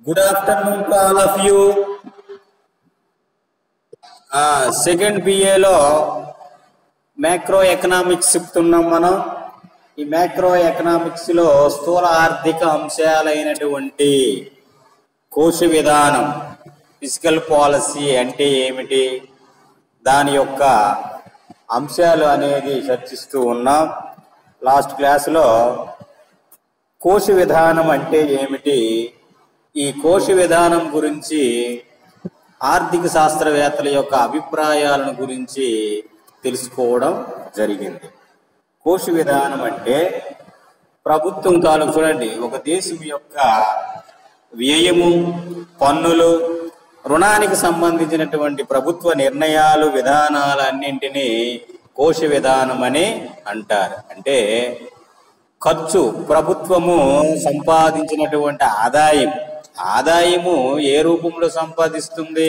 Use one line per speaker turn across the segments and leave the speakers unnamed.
Good afternoon to all of you. Second బిఏలో macro economics చెప్తున్నాం మనం ఈ మ్యాక్రో ఎకనామిక్స్ లో స్థూల ఆర్థిక అంశాలైనటువంటి కోశ విధానం ఫిజికల్ పాలసీ అంటే ఏమిటి దాని యొక్క అంశాలు అనేది చర్చిస్తూ ఉన్నాం లాస్ట్ క్లాసులో కోశ విధానం అంటే ఏమిటి ఈ కోశ విధానం గురించి ఆర్థిక శాస్త్రవేత్తల యొక్క అభిప్రాయాలను గురించి తెలుసుకోవడం జరిగింది కోశ విధానం అంటే ప్రభుత్వం తాలూకు చూడండి ఒక దేశం యొక్క వ్యయము పన్నులు రుణానికి సంబంధించినటువంటి ప్రభుత్వ నిర్ణయాలు విధానాలు అన్నింటినీ కోశ విధానం అని అంటారు అంటే ఖర్చు ప్రభుత్వము సంపాదించినటువంటి ఆదాయం ఆదాయము ఏ రూపంలో సంపాదిస్తుంది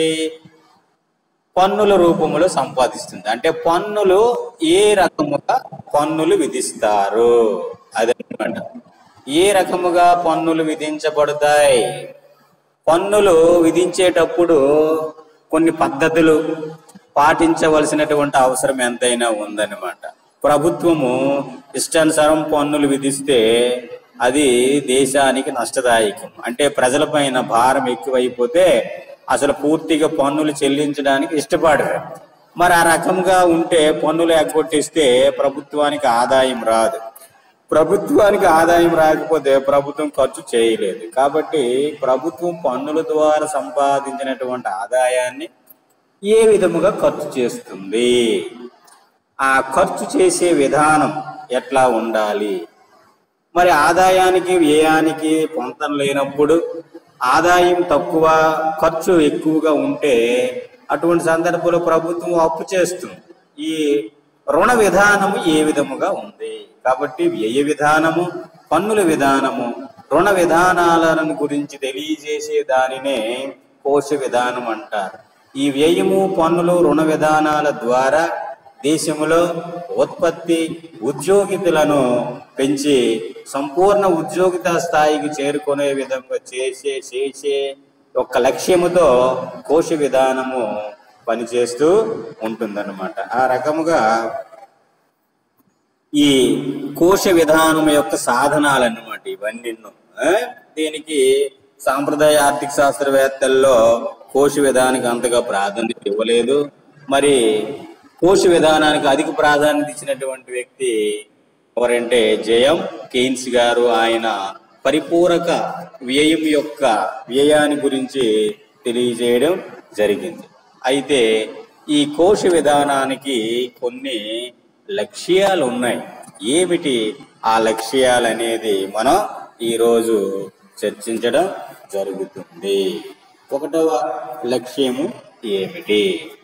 పన్నుల రూపంలో సంపాదిస్తుంది అంటే పన్నులు ఏ రకముగా పన్నులు విధిస్తారు అదనమాట ఏ రకముగా పన్నులు విధించబడతాయి పన్నులు విధించేటప్పుడు కొన్ని పద్ధతులు పాటించవలసినటువంటి అవసరం ఎంతైనా ఉందన్నమాట ప్రభుత్వము ఇష్టానుసారం పన్నులు విధిస్తే అది దేశానికి నష్టదాయకం అంటే ప్రజలపైన భారం ఎక్కువైపోతే అసలు పూర్తిగా పన్నులు చెల్లించడానికి ఇష్టపడరు మరి ఆ రకంగా ఉంటే పన్నులు ఎగ్గొట్టిస్తే ప్రభుత్వానికి ఆదాయం రాదు ప్రభుత్వానికి ఆదాయం రాకపోతే ప్రభుత్వం ఖర్చు చేయలేదు కాబట్టి ప్రభుత్వం పన్నుల ద్వారా సంపాదించినటువంటి ఆదాయాన్ని ఏ విధముగా ఖర్చు చేస్తుంది ఆ ఖర్చు చేసే విధానం ఎట్లా ఉండాలి మరి ఆదాయానికి వ్యయానికి పొంతం లేనప్పుడు ఆదాయం తక్కువ ఖర్చు ఎక్కువగా ఉంటే అటువంటి సందర్భంలో ప్రభుత్వం అప్పు చేస్తుంది ఈ రుణ విధానము ఏ విధముగా ఉంది కాబట్టి వ్యయ విధానము పన్నుల విధానము రుణ విధానాలను గురించి తెలియజేసే దానినే కోశ విధానం అంటారు ఈ వ్యయము పన్నులు రుణ విధానాల ద్వారా దేశంలో ఉత్పత్తి ఉద్యోగితులను పెంచి సంపూర్ణ ఉద్యోగిత స్థాయికి చేరుకునే విధంగా చేసే చేసే ఒక లక్ష్యముతో కోశ విధానము పనిచేస్తూ ఉంటుందన్నమాట ఆ రకముగా ఈ కోశ విధానం యొక్క సాధనాలు అన్నమాట ఇవన్నీ దీనికి సాంప్రదాయ ఆర్థిక శాస్త్రవేత్తల్లో కోశ విధానానికి అంతగా ప్రాధాన్యత ఇవ్వలేదు మరి కోశ విధానానికి అధిక ప్రాధాన్యత ఇచ్చినటువంటి వ్యక్తి ఎవరంటే జయం కెయిన్స్ గారు ఆయన పరిపూరక వ్యయం యొక్క వ్యయాన్ని గురించి తెలియజేయడం జరిగింది అయితే ఈ కోశ విధానానికి కొన్ని లక్ష్యాలు ఉన్నాయి ఏమిటి ఆ లక్ష్యాలు అనేది మనం ఈరోజు చర్చించడం జరుగుతుంది ఒకటవ లక్ష్యము ఏమిటి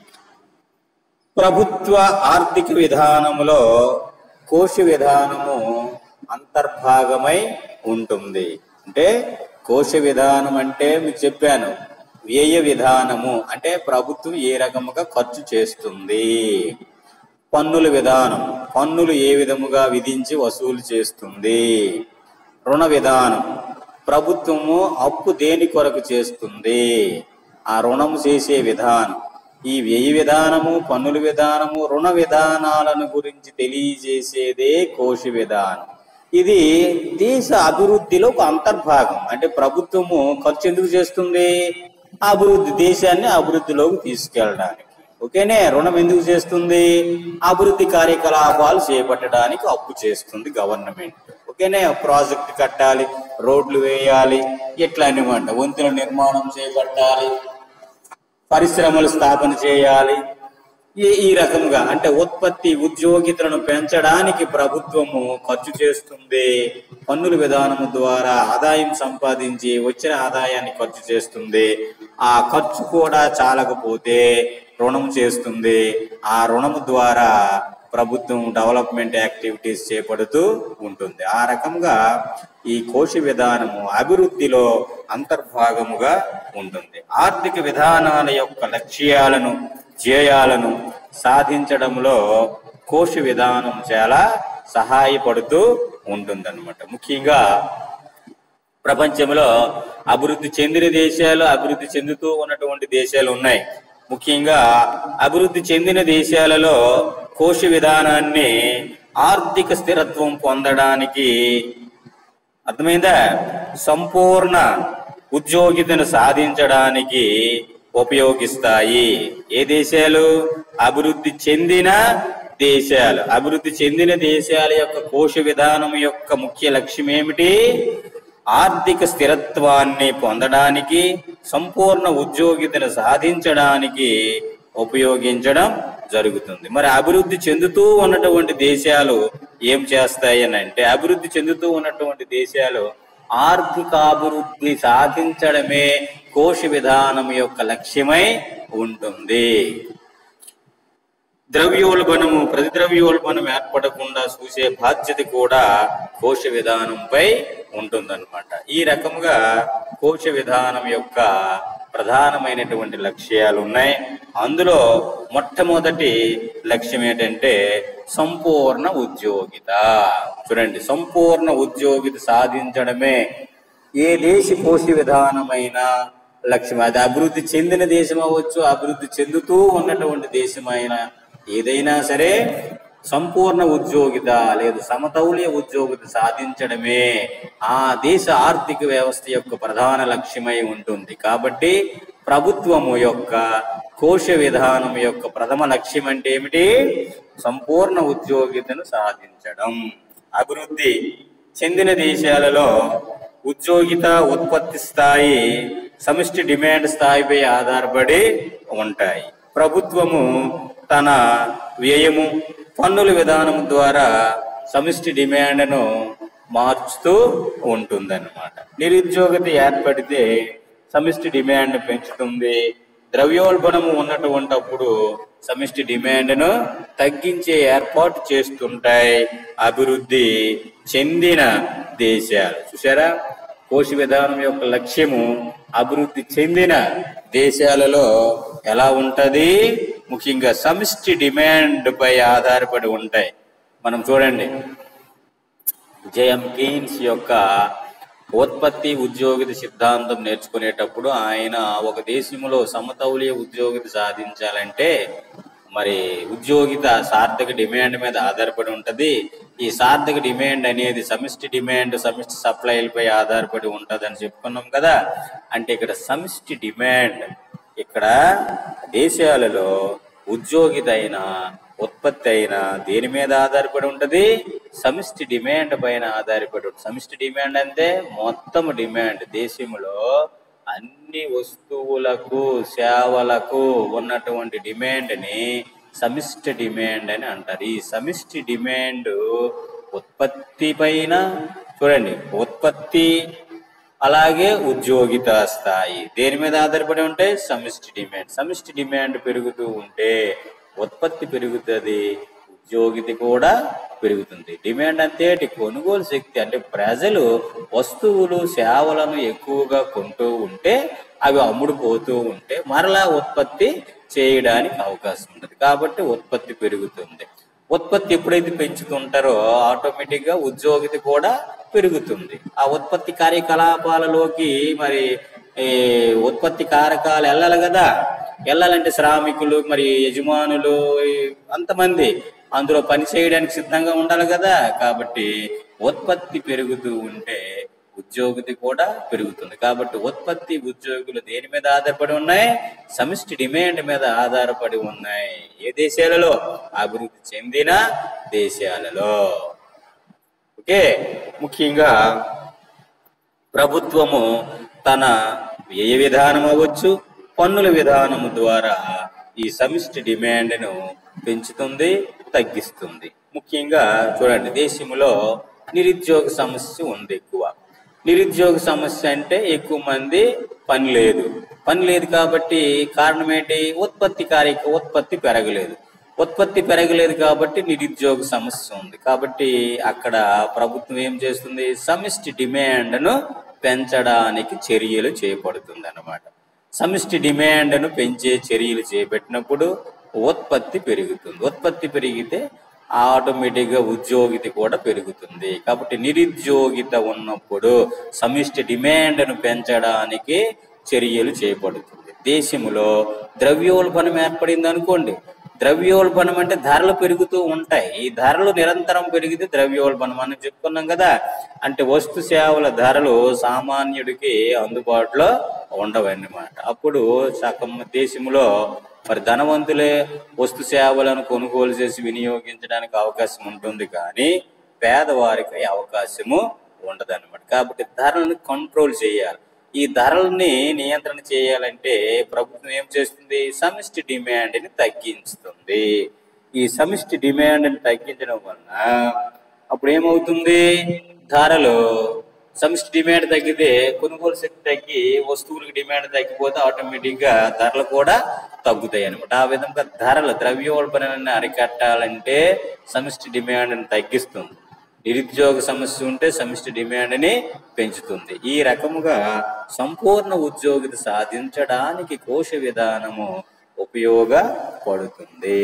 ప్రభుత్వ ఆర్థిక విధానములో కోశ విధానము అంతర్భాగమై ఉంటుంది అంటే కోశ విధానం అంటే మీకు చెప్పాను వ్యయ విధానము అంటే ప్రభుత్వం ఏ రకముగా ఖర్చు చేస్తుంది పన్నుల విధానం పన్నులు ఏ విధముగా విధించి వసూలు చేస్తుంది రుణ విధానం ప్రభుత్వము అప్పు దేని కొరకు చేస్తుంది ఆ రుణము చేసే విధానం ఈ వ్యయ విధానము పన్నుల విధానము రుణ విధానాలను గురించి తెలియజేసేదే కోశ విధానం ఇది దేశ అభివృద్ధిలో ఒక అంతర్భాగం అంటే ప్రభుత్వము ఖర్చు ఎందుకు చేస్తుంది అభివృద్ధి దేశాన్ని అభివృద్ధిలోకి తీసుకెళ్ళడానికి ఓకేనే రుణం ఎందుకు చేస్తుంది అభివృద్ధి కార్యకలాపాలు చేపట్టడానికి అప్పు చేస్తుంది గవర్నమెంట్ ఓకేనే ప్రాజెక్ట్ కట్టాలి రోడ్లు వేయాలి ఇట్లా అనమాట వంతుల నిర్మాణం చేపట్టాలి పరిశ్రమలు స్థాపన చేయాలి ఈ ఈ రకంగా అంటే ఉత్పత్తి ఉద్యోగితలను పెంచడానికి ప్రభుత్వము ఖర్చు చేస్తుంది పన్నుల విధానము ద్వారా ఆదాయం సంపాదించి వచ్చిన ఆదాయాన్ని ఖర్చు చేస్తుంది ఆ ఖర్చు కూడా చాలకపోతే రుణం చేస్తుంది ఆ రుణము ద్వారా ప్రభుత్వం డెవలప్మెంట్ యాక్టివిటీస్ చేపడుతూ ఉంటుంది ఆ రకంగా ఈ కోశ విధానము అభివృద్ధిలో అంతర్భాగముగా ఉంటుంది ఆర్థిక విధానాల యొక్క లక్ష్యాలను ధ్యేయాలను సాధించడంలో కోశ విధానం చాలా సహాయపడుతూ ఉంటుందన్నమాట ముఖ్యంగా ప్రపంచంలో అభివృద్ధి చెందిన దేశాలు అభివృద్ధి చెందుతూ ఉన్నటువంటి దేశాలు ఉన్నాయి ముఖ్యంగా అభివృద్ధి చెందిన దేశాలలో కోశ విధానాన్ని ఆర్థిక స్థిరత్వం పొందడానికి అర్థమైందా సంపూర్ణ ఉద్యోగితను సాధించడానికి ఉపయోగిస్తాయి ఏ దేశాలు అభివృద్ధి చెందిన దేశాలు అభివృద్ధి చెందిన దేశాల యొక్క కోశ విధానం యొక్క ముఖ్య లక్ష్యం ఏమిటి ఆర్థిక స్థిరత్వాన్ని పొందడానికి సంపూర్ణ ఉద్యోగితను సాధించడానికి ఉపయోగించడం జరుగుతుంది మరి అభివృద్ధి చెందుతూ ఉన్నటువంటి దేశాలు ఏం చేస్తాయి అని అంటే అభివృద్ధి చెందుతూ ఉన్నటువంటి దేశాలు ఆర్థిక అభివృద్ధి సాధించడమే కోశ విధానం యొక్క లక్ష్యమై ఉంటుంది ద్రవ్యోల్బణము ప్రతిద్రవ్యోల్బణం ఏర్పడకుండా చూసే బాధ్యత కూడా కోశ విధానంపై ఉంటుందన్నమాట ఈ రకముగా కోశ విధానం యొక్క ప్రధానమైనటువంటి లక్ష్యాలు ఉన్నాయి అందులో మొట్టమొదటి లక్ష్యం ఏంటంటే సంపూర్ణ ఉద్యోగిత చూడండి సంపూర్ణ ఉద్యోగిత సాధించడమే ఏ దేశ కోశ విధానమైన లక్ష్యం అది అభివృద్ధి చెందిన దేశం అవ్వచ్చు అభివృద్ధి చెందుతూ ఉన్నటువంటి దేశమైన ఏదైనా సరే సంపూర్ణ ఉద్యోగిత లేదా సమతౌల్య ఉద్యోగిత సాధించడమే ఆ దేశ ఆర్థిక వ్యవస్థ యొక్క ప్రధాన లక్ష్యమై ఉంటుంది కాబట్టి ప్రభుత్వము యొక్క కోశ విధానం యొక్క ప్రథమ లక్ష్యం అంటే ఏమిటి సంపూర్ణ ఉద్యోగితను సాధించడం అభివృద్ధి చెందిన దేశాలలో ఉద్యోగిత ఉత్పత్తి స్థాయి సమిష్టి డిమాండ్ స్థాయిపై ఆధారపడి ఉంటాయి ప్రభుత్వము తన వ్యయము పన్నుల విధానం ద్వారా సమిష్టి డిమాండ్ను మార్చుతూ ఉంటుందన్నమాట నిరుద్యోగత ఏర్పడితే సమిష్టి డిమాండ్ పెంచుతుంది ద్రవ్యోల్బణము ఉన్నటువంటప్పుడు సమిష్టి డిమాండ్ను తగ్గించే ఏర్పాటు చేస్తుంటాయి అభివృద్ధి చెందిన దేశాలు చూసారా కోశ విధానం యొక్క లక్ష్యము అభివృద్ధి చెందిన దేశాలలో ఎలా ఉంటది ముఖ్యంగా సమిష్టి డిమాండ్ పై ఆధారపడి ఉంటాయి మనం చూడండి జేఎం కీన్స్ యొక్క ఉత్పత్తి ఉద్యోగిత సిద్ధాంతం నేర్చుకునేటప్పుడు ఆయన ఒక దేశంలో సమతౌల్య ఉద్యోగిత సాధించాలంటే మరి ఉద్యోగిత సార్థక డిమాండ్ మీద ఆధారపడి ఉంటది ఈ సార్థక డిమాండ్ అనేది సమిష్టి డిమాండ్ సమిష్టి సప్లైలపై ఆధారపడి ఉంటది అని చెప్పుకున్నాం కదా అంటే ఇక్కడ సమిష్టి డిమాండ్ ఇక్కడ దేశాలలో ఉద్యోగిత అయినా ఉత్పత్తి అయినా దేని మీద ఆధారపడి ఉంటది సమిష్టి డిమాండ్ పైన ఆధారపడి ఉంటుంది సమిష్టి డిమాండ్ అంటే మొత్తం డిమాండ్ దేశంలో అన్ని వస్తువులకు సేవలకు ఉన్నటువంటి డిమాండ్ని సమిష్టి డిమాండ్ అని అంటారు ఈ సమిష్టి డిమాండ్ ఉత్పత్తి పైన చూడండి ఉత్పత్తి అలాగే ఉద్యోగిత స్థాయి దేని మీద ఆధారపడి ఉంటే సమిష్టి డిమాండ్ సమిష్టి డిమాండ్ పెరుగుతూ ఉంటే ఉత్పత్తి పెరుగుతుంది ఉద్యోగిత కూడా పెరుగుతుంది డిమాండ్ అంటే ఏంటి? కొనుగోలు శక్తి అంటే ప్రజలు వస్తువులు సేవలను ఎక్కువగా కొంటూ ఉంటే అవి అమ్ముడుపోతూ ఉంటే మరలా ఉత్పత్తి చేయడానికి అవకాశం ఉంటుంది కాబట్టి ఉత్పత్తి పెరుగుతుంది ఉత్పత్తి ఎప్పుడైతే పెంచుతుంటారో ఆటోమేటిక్ గా ఉద్యోగిత కూడా పెరుగుతుంది ఆ ఉత్పత్తి కార్యకలాపాలలోకి మరి ఈ ఉత్పత్తి కారకాలు వెళ్ళాలి కదా వెళ్ళాలంటే శ్రామికులు మరి యజమానులు ఈ అంతమంది అందులో పని చేయడానికి సిద్ధంగా ఉండాలి కదా కాబట్టి ఉత్పత్తి పెరుగుతూ ఉంటే ఉద్యోగిత కూడా పెరుగుతుంది కాబట్టి ఉత్పత్తి ఉద్యోగులు దేని మీద ఆధారపడి ఉన్నాయి సమిష్టి డిమాండ్ మీద ఆధారపడి ఉన్నాయి ఏ దేశాలలో అభివృద్ధి చెందిన దేశాలలో ఓకే ముఖ్యంగా ప్రభుత్వము తన వ్యయ విధానం అవ్వచ్చు పన్నుల విధానము ద్వారా ఈ సమిష్టి డిమాండ్ను పెంచుతుంది తగ్గిస్తుంది ముఖ్యంగా చూడండి దేశంలో నిరుద్యోగ సమస్య ఉంది ఎక్కువ నిరుద్యోగ సమస్య అంటే ఎక్కువ మంది పని లేదు పని లేదు కాబట్టి కారణం ఏంటి ఉత్పత్తి కార్యక ఉత్పత్తి పెరగలేదు ఉత్పత్తి పెరగలేదు కాబట్టి నిరుద్యోగ సమస్య ఉంది కాబట్టి అక్కడ ప్రభుత్వం ఏం చేస్తుంది సమిష్టి డిమాండ్ను పెంచడానికి చర్యలు చేపడుతుంది అన్నమాట సమిష్టి డిమాండ్ను పెంచే చర్యలు చేపట్టినప్పుడు ఉత్పత్తి పెరుగుతుంది ఉత్పత్తి పెరిగితే ఆటోమేటిక్గా ఉద్యోగిత కూడా పెరుగుతుంది కాబట్టి నిరుద్యోగిత ఉన్నప్పుడు సమిష్టి డిమాండ్ను పెంచడానికి చర్యలు చేపడుతుంది దేశంలో ద్రవ్యోల్బణం ఏర్పడింది అనుకోండి ద్రవ్యోల్బణం అంటే ధరలు పెరుగుతూ ఉంటాయి ఈ ధరలు నిరంతరం పెరిగితే ద్రవ్యోల్బణం అని చెప్పుకున్నాం కదా అంటే వస్తు సేవల ధరలు సామాన్యుడికి అందుబాటులో ఉండవన్నమాట అప్పుడు సగం దేశంలో మరి ధనవంతులే వస్తు సేవలను కొనుగోలు చేసి వినియోగించడానికి అవకాశం ఉంటుంది కానీ పేదవారికి ఈ అవకాశము ఉండదన్నమాట కాబట్టి ధరలను కంట్రోల్ చేయాలి ఈ ధరల్ని నియంత్రణ చేయాలంటే ప్రభుత్వం ఏం చేస్తుంది సమిష్టి డిమాండ్ని తగ్గించుతుంది ఈ సమిష్టి డిమాండ్ని తగ్గించడం వలన అప్పుడు ఏమవుతుంది ధరలు సమిష్టి డిమాండ్ తగ్గితే కొనుగోలు శక్తి తగ్గి వస్తువులకు డిమాండ్ తగ్గిపోతే ఆటోమేటిక్ గా ధరలు కూడా తగ్గుతాయి అనమాట ఆ విధంగా ధరల ద్రవ్యోల్బణాన్ని అరికట్టాలంటే సమిష్టి డిమాండ్ని తగ్గిస్తుంది నిరుద్యోగ సమస్య ఉంటే సమిష్టి డిమాండ్ని పెంచుతుంది ఈ రకముగా సంపూర్ణ ఉద్యోగిత సాధించడానికి కోశ విధానము ఉపయోగపడుతుంది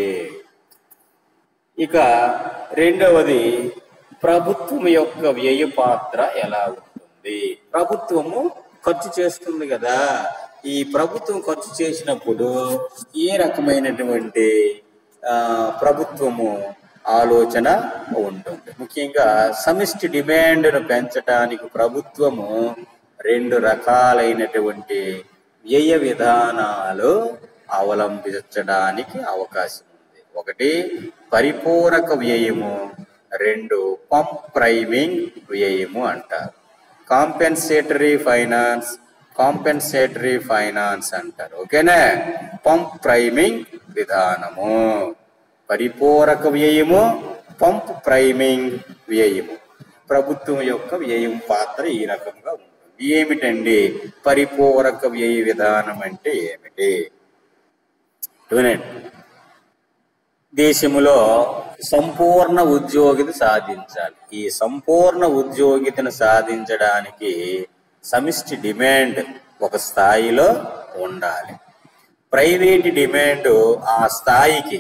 ఇక రెండవది ప్రభుత్వం యొక్క వ్యయ పాత్ర ఎలా ఉంటుంది ప్రభుత్వము ఖర్చు చేస్తుంది కదా ఈ ప్రభుత్వం ఖర్చు చేసినప్పుడు ఏ రకమైనటువంటి ఆ, ప్రభుత్వము ఆలోచన ఉంటుంది ముఖ్యంగా సమిష్టి డిమాండ్ను పెంచడానికి ప్రభుత్వము రెండు రకాలైనటువంటి వ్యయ విధానాలు అవలంబించడానికి అవకాశం ఉంది ఒకటి పరిపూరక వ్యయము రెండు పంప్ ప్రైమింగ్ వ్యయము అంటారు కాంపెన్సేటరీ ఫైనాన్స్ కాంపెన్సేటరీ ఫైనాన్స్ అంటారు ఓకేనా పంప్ ప్రైమింగ్ విధానము పరిపూరక వ్యయము పంప్ ప్రైమింగ్ వ్యయము ప్రభుత్వం యొక్క వ్యయం పాత్ర ఈ రకంగా ఉంటుంది ఏమిటండి పరిపూరక వ్యయ విధానం అంటే ఏమిటి వినండి దేశములో సంపూర్ణ ఉద్యోగిత సాధించాలి ఈ సంపూర్ణ ఉద్యోగితను సాధించడానికి సమిష్టి డిమాండ్ ఒక స్థాయిలో ఉండాలి ప్రైవేట్ డిమాండ్ ఆ స్థాయికి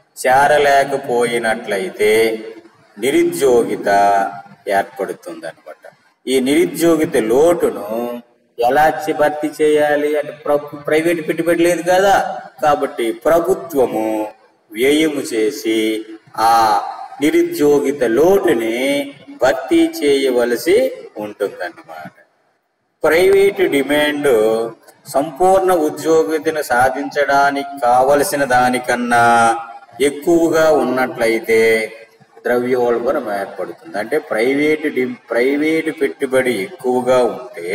చేరలేకపోయినట్లయితే నిరుద్యోగిత ఏర్పడుతుంది అనమాట ఈ నిరుద్యోగిత లోటును ఎలా చే- భర్తీ చేయాలి అంటే ప్రభు ప్రైవేట్ పెట్టుబడి లేదు కదా కాబట్టి ప్రభుత్వము వ్యయము చేసి ఆ నిరుద్యోగిత లోటుని భర్తీ చేయవలసి ఉంటుందన్నమాట ప్రైవేటు డిమాండ్ సంపూర్ణ ఉద్యోగితను సాధించడానికి కావలసిన దానికన్నా ఎక్కువగా ఉన్నట్లయితే ద్రవ్యోల్బణం ఏర్పడుతుంది అంటే ప్రైవేటు డి ప్రైవేటు పెట్టుబడి ఎక్కువగా ఉంటే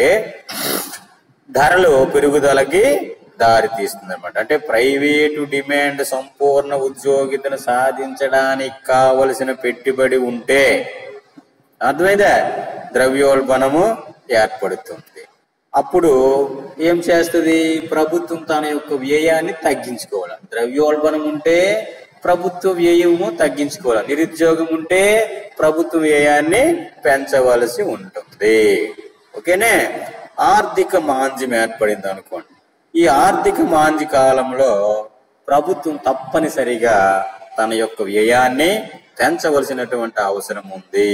ధరలు పెరుగుదలకి దారి తీస్తుంది అనమాట అంటే ప్రైవేటు డిమాండ్ సంపూర్ణ ఉద్యోగితను సాధించడానికి కావలసిన పెట్టుబడి ఉంటే అర్థమైందా ద్రవ్యోల్బణము ఏర్పడుతుంది అప్పుడు ఏం చేస్తుంది ప్రభుత్వం తన యొక్క వ్యయాన్ని తగ్గించుకోవాలి ద్రవ్యోల్బణం ఉంటే ప్రభుత్వ వ్యయము తగ్గించుకోవాలి నిరుద్యోగం ఉంటే ప్రభుత్వ వ్యయాన్ని పెంచవలసి ఉంటుంది ఓకేనే ఆర్థిక మాంద్యం ఏర్పడింది అనుకోండి ఈ ఆర్థిక మాంద్య కాలంలో ప్రభుత్వం తప్పనిసరిగా తన యొక్క వ్యయాన్ని పెంచవలసినటువంటి అవసరం ఉంది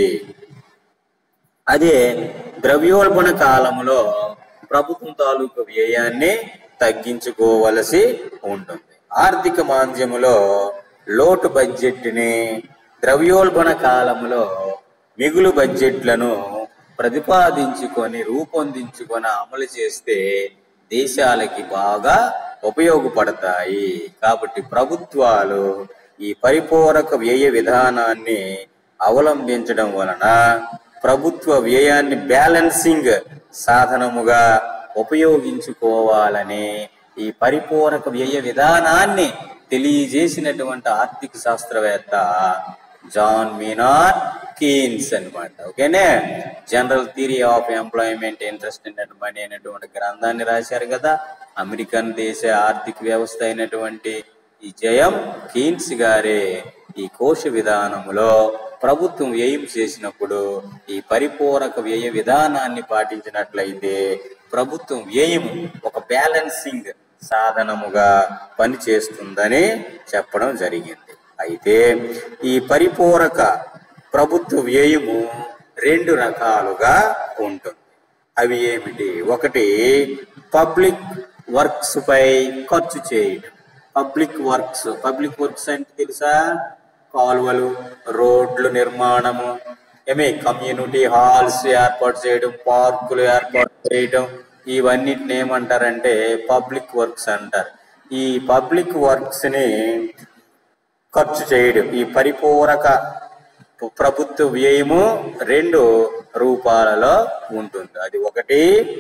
అదే ద్రవ్యోల్బణ కాలంలో ప్రభుత్వం తాలూకు వ్యయాన్ని తగ్గించుకోవలసి ఉంటుంది ఆర్థిక మాంద్యములో లోటు బడ్జెట్ని ద్రవ్యోల్బణ కాలంలో మిగులు బడ్జెట్లను ప్రతిపాదించుకొని రూపొందించుకొని అమలు చేస్తే దేశాలకి బాగా ఉపయోగపడతాయి కాబట్టి ప్రభుత్వాలు ఈ పరిపూరక వ్యయ విధానాన్ని అవలంబించడం వలన ప్రభుత్వ వ్యయాన్ని బ్యాలెన్సింగ్ సాధనముగా ఉపయోగించుకోవాలని ఈ పరిపూరక వ్యయ విధానాన్ని తెలియజేసినటువంటి ఆర్థిక శాస్త్రవేత్త జాన్ మీనార్ కీన్స్ అన్నమాట ఓకేనే general theory of employment interest in money అనేటువంటి గ్రంథాన్ని రాశారు కదా అమెరికన్ దేశ ఆర్థిక వ్యవస్థ అయినటువంటి ఈ జయం కీన్స్ గారే ఈ కోశ విధానములో ప్రభుత్వం వ్యయం చేసినప్పుడు ఈ పరిపూరక వ్యయ విధానాన్ని పాటించినట్లయితే ప్రభుత్వం వ్యయము ఒక బ్యాలెన్సింగ్ సాధనముగా పనిచేస్తుందని చెప్పడం జరిగింది అయితే ఈ పరిపూరక ప్రభుత్వ వ్యయము రెండు రకాలుగా ఉంటుంది అవి ఏమిటి ఒకటి పబ్లిక్ వర్క్స్ పై ఖర్చు చేయడం పబ్లిక్ వర్క్స్ పబ్లిక్ వర్క్స్ అంటే తెలుసా కాలువలు రోడ్లు నిర్మాణము ఏమే కమ్యూనిటీ హాల్స్ ఏర్పాటు చేయడం పార్కులు ఏర్పాటు చేయడం ఇవన్నిటిని ఏమంటారంటే పబ్లిక్ వర్క్స్ అంటారు ఈ పబ్లిక్ వర్క్స్ ని ఖర్చు చేయడం ఈ పరిపూరక ప్రభుత్వ వ్యయము రెండు రూపాలలో ఉంటుంది అది ఒకటి